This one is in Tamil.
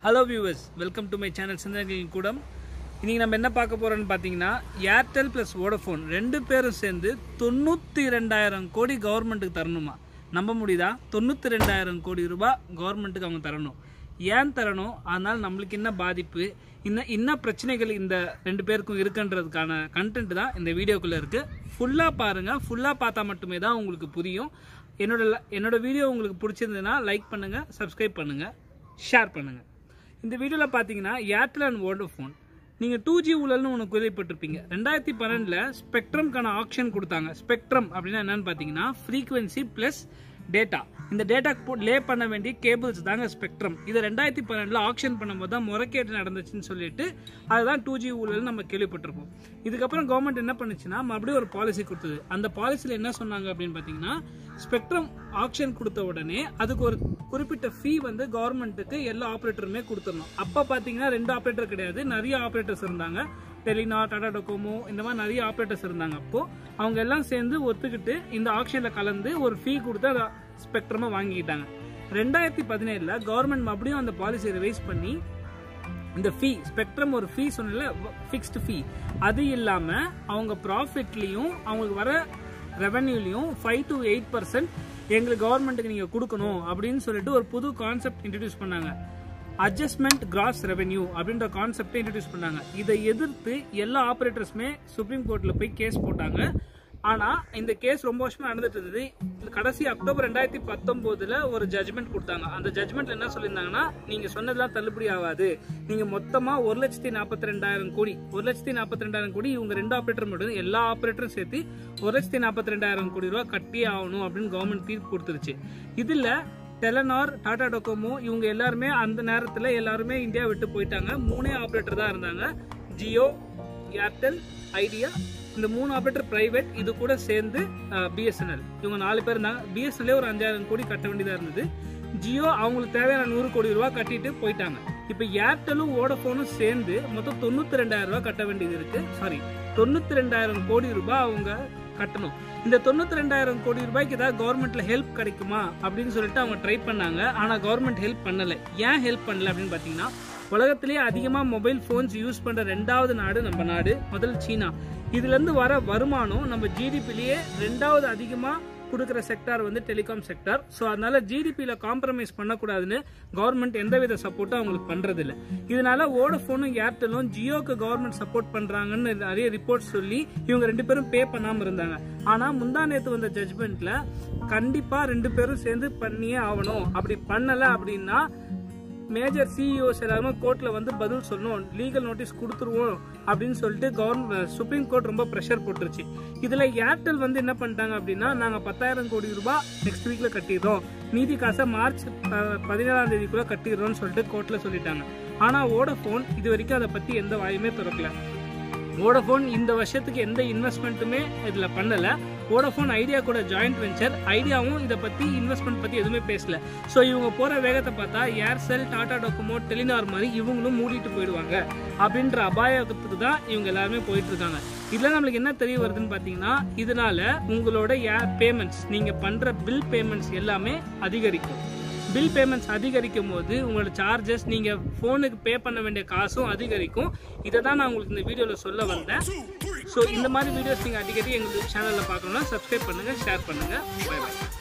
hello viewers welcome to my channel சிந்தனைகளின் கூடம் இன்றைக்கி நம்ம என்ன பார்க்க போகிறோம்னு பார்த்தீங்கன்னா ஏர்டெல் ப்ளஸ் வோடஃபோன் ரெண்டு பேரும் சேர்ந்து தொண்ணூற்றி ரெண்டாயிரம் கோடி கவர்மெண்ட்டுக்கு தரணுமா நம்ப முடியுதா தொண்ணூற்றி ரெண்டாயிரம் கோடி ரூபாய் கவர்மெண்ட்டுக்கு அவங்க தரணும் ஏன் தரணும் அதனால் நம்மளுக்கு என்ன பாதிப்பு இன்னும் என்ன பிரச்சனைகள் இந்த ரெண்டு பேருக்கும் இருக்குன்றதுக்கான கண்டென்ட் தான் இந்த வீடியோக்குள்ளே இருக்குது ஃபுல்லாக பாருங்கள் ஃபுல்லாக பார்த்தா மட்டுமே தான் உங்களுக்கு புரியும் என்னோட என்னோட வீடியோ உங்களுக்கு பிடிச்சிருந்ததுன்னா லைக் பண்ணுங்கள் சப்ஸ்கிரைப் பண்ணுங்கள் ஷேர் பண்ணுங்கள் இந்த வீடியோவில் பார்த்தீங்கன்னா ஏர்டெல் அண்ட் வோடஃபோன் நீங்கள் டூ ஜி ஊழல்னு ஒன்று கேள்விப்பட்டிருப்பீங்க ரெண்டாயிரத்தி பன்னெண்டில் ஸ்பெக்ட்ரம்க்கான ஆப்ஷன் கொடுத்தாங்க ஸ்பெக்ட்ரம் அப்படின்னா என்னன்னு பார்த்தீங்கன்னா ஃப்ரீக்வன்சி ப்ளஸ் டேட்டா இந்த டேட்டா லே பண்ண வேண்டிய கேபிள்ஸ் தாங்க ஸ்பெக்ட்ரம் இதை ரெண்டாயிரத்தி பன்னெண்டில் ஆக்ஷன் பண்ணும்போது தான் முறைகேடு நடந்துச்சுன்னு சொல்லிட்டு அதுதான் டூ ஜி ஊழல் நம்ம கேள்விப்பட்டிருப்போம் இதுக்கப்புறம் கவர்மெண்ட் என்ன பண்ணுச்சுன்னா மறுபடியும் ஒரு பாலிசி கொடுத்தது அந்த பாலிசியில் என்ன சொன்னாங்க அப்படின்னு பார்த்தீங்கன்னா ஸ்பெக்ட்ரம் ஆக்ஷன் கொடுத்த உடனே அதுக்கு ஒரு குறிப்பிட்ட ஃபீ வந்து கவர்மெண்ட்டுக்கு எல்லா ஆப்ரேட்டருமே கொடுத்துடணும் அப்போ பார்த்தீங்கன்னா ரெண்டு ஆப்ரேட்டர் கிடையாது நிறைய ஆப்ரேட்டர்ஸ் இருந்தாங்க டெலினா டாடா டொக்கோமோ இந்த மாதிரி நிறைய ஆப்ரேட்டர்ஸ் இருந்தாங்க அப்போ அவங்க எல்லாம் சேர்ந்து ஒத்துக்கிட்டு இந்த ஆக்ஷனில் கலந்து ஒரு ஃபீ கொடுத்து அதை ஸ்பெக்ட்ரமாக வாங்கிக்கிட்டாங்க ரெண்டாயிரத்தி பதினேழில் கவர்மெண்ட் மறுபடியும் அந்த பாலிசியை ரிவைஸ் பண்ணி இந்த ஃபீ ஸ்பெக்ட்ரம் ஒரு ஃபீ சொன்னல ஃபிக்ஸ்டு ஃபீ அது இல்லாமல் அவங்க ப்ராஃபிட்லேயும் அவங்களுக்கு வர ரெவன்யூலையும் ஃபைவ் டு எயிட் பர்சன்ட் எங்களுக்கு கவர்மெண்ட்டுக்கு நீங்கள் கொடுக்கணும் அப்படின்னு சொல்லிட்டு ஒரு புது கான்செப்ட் இன்ட்ரடியூஸ் பண்ணாங்க அட்ஜஸ்ட்மெண்ட் கிராஸ் ரெவென்யூ அப்படின்ற கான்செப்டை இன்ட்ரடியூஸ் பண்ணாங்க இதை எதிர்த்து எல்லா ஆப்ரேட்டர்ஸுமே சுப்ரீம் கோர்ட்டில் போய் கேஸ் போட்டாங்க ஆனால் இந்த கேஸ் ரொம்ப வருஷமா நடந்துட்டு இருந்தது கடைசி அக்டோபர் ரெண்டாயிரத்தி பத்தொம்போதில் ஒரு ஜட்மெண்ட் கொடுத்தாங்க அந்த ஜட்மெண்ட்ல என்ன சொல்லியிருந்தாங்கன்னா நீங்கள் சொன்னதெல்லாம் தள்ளுபடி ஆகாது நீங்கள் மொத்தமாக ஒரு லட்சத்தி நாற்பத்தி ரெண்டாயிரம் கோடி ஒரு லட்சத்தி நாற்பத்தி ரெண்டாயிரம் கோடி இவங்க ரெண்டு ஆப்ரேட்டர் மட்டும் எல்லா ஆப்ரேட்டரும் சேர்த்து ஒரு லட்சத்தி நாற்பத்தி ரெண்டாயிரம் கோடி ரூபா கட்டியே ஆகணும் அப்படின்னு கவர்மெண்ட் தீர்ப்பு கொடுத்துருச்சு இதில் டெலனார் டாடா டொக்கோமோ இவங்க எல்லாருமே அந்த நேரத்தில் எல்லாருமே இந்தியா விட்டு போயிட்டாங்க மூணே ஆப்ரேட்டர் தான் இருந்தாங்க ஜியோ ஏர்டெல் ஐடியா இந்த மூணு ஆப்ரேட்டர் பிரைவேட் இது கூட சேர்ந்து பிஎஸ்என்எல் இவங்க நாலு பேர் இருந்தாங்க பிஎஸ்என்எல்லே ஒரு அஞ்சாயிரம் கோடி கட்ட வேண்டியதாக இருந்தது ஜியோ அவங்களுக்கு தேவையான நூறு கோடி ரூபா கட்டிட்டு போயிட்டாங்க இப்போ ஏர்டெலும் வோடஃபோனும் சேர்ந்து மொத்தம் தொண்ணூற்றி ரெண்டாயிரம் ரூபா கட்ட வேண்டியது இருக்கு சாரி தொண்ணூற்றி ரெண்டாயிரம் கோடி ரூபாய் அவங்க கட்டணும் இந்த தொண்ணூற்றி ரெண்டாயிரம் கோடி ரூபாய்க்கு ஏதாவது கவர்மெண்ட்ல ஹெல்ப் கிடைக்குமா அப்படின்னு சொல்லிட்டு அவங்க ட்ரை பண்ணாங்க ஆனால் கவர்மெண்ட் ஹெல்ப் பண்ணலை ஏன் ஹெல்ப் பண்ணல அப்படின்னு பார்த்தீங்கன்னா உலகத்திலேயே அதிகமாக மொபைல் ஃபோன்ஸ் யூஸ் பண்ணுற ரெண்டாவது நாடு நம்ம நாடு முதல் சீனா இதுலேருந்து வர வருமானம் நம்ம ஜிடிபிலேயே ரெண்டாவது அதிகமாக கொடுக்குற செக்டார் வந்து டெலிகாம் செக்டார் ஸோ அதனால ஜிடிபியில் காம்ப்ரமைஸ் பண்ணக்கூடாதுன்னு கவர்மெண்ட் எந்தவித சப்போர்ட்டும் அவங்களுக்கு பண்ணுறதில்ல இதனால வோடஃபோனும் ஏர்டெலும் ஜியோக்கு கவர்மெண்ட் சப்போர்ட் பண்ணுறாங்கன்னு நிறைய ரிப்போர்ட் சொல்லி இவங்க ரெண்டு பேரும் பே பண்ணாமல் இருந்தாங்க ஆனால் முந்தா நேற்று வந்த ஜட்மெண்ட்ல கண்டிப்பாக ரெண்டு பேரும் சேர்ந்து பண்ணியே ஆகணும் அப்படி பண்ணலை அப்படின்னா மேஜர் சிஇஓஸ் எல்லாருமே கோர்ட்ல வந்து பதில் சொல்லணும் லீகல் நோட்டீஸ் கொடுத்துருவோம் அப்படின்னு சொல்லிட்டு கவர்மெண்ட் சுப்ரீம் கோர்ட் ரொம்ப ப்ரெஷர் போட்டுருச்சு இதுல ஏர்டெல் வந்து என்ன பண்ணிட்டாங்க அப்படின்னா நாங்க பத்தாயிரம் கோடி ரூபாய் நெக்ஸ்ட் வீக்ல கட்டிடுறோம் மீதி காசை மார்ச் பதினேழாம் தேதிக்குள்ள கட்டிடுறோம்னு சொல்லிட்டு கோர்ட்ல சொல்லிட்டாங்க ஆனா வோடஃபோன் இது வரைக்கும் அதை பத்தி எந்த வாயுமே திறக்கல வோடஃபோன் இந்த வருஷத்துக்கு எந்த இன்வெஸ்ட்மெண்ட்டுமே இதில் பண்ணலை வோடஃபோன் ஐடியா கூட ஜாயிண்ட் வெஞ்சர் ஐடியாவும் இதை பற்றி இன்வெஸ்ட்மெண்ட் பற்றி எதுவுமே பேசல ஸோ இவங்க போகிற வேகத்தை பார்த்தா ஏர்செல் டாடா டொக்கோமோ டெலினார் மாதிரி இவங்களும் மூடிட்டு போயிடுவாங்க அப்படின்ற அபாயத்துக்கு தான் இவங்க எல்லாருமே போயிட்டு இருக்காங்க இதில் நம்மளுக்கு என்ன தெரிய வருதுன்னு பார்த்தீங்கன்னா இதனால உங்களோட ஏர் பேமெண்ட்ஸ் நீங்கள் பண்ணுற பில் பேமெண்ட்ஸ் எல்லாமே அதிகரிக்கும் பில் பேமெண்ட்ஸ் அதிகரிக்கும் போது உங்களோட சார்ஜஸ் நீங்கள் ஃபோனுக்கு பே பண்ண வேண்டிய காசும் அதிகரிக்கும் இதை தான் நான் உங்களுக்கு இந்த வீடியோவில் சொல்ல வந்தேன் ஸோ இந்த மாதிரி வீடியோஸ் நீங்கள் அடிக்கடி எங்களுக்கு சேனலில் பார்க்கணுன்னா சப்ஸ்கிரைப் பண்ணுங்கள் ஷேர் பண்ணுங்கள் பை பை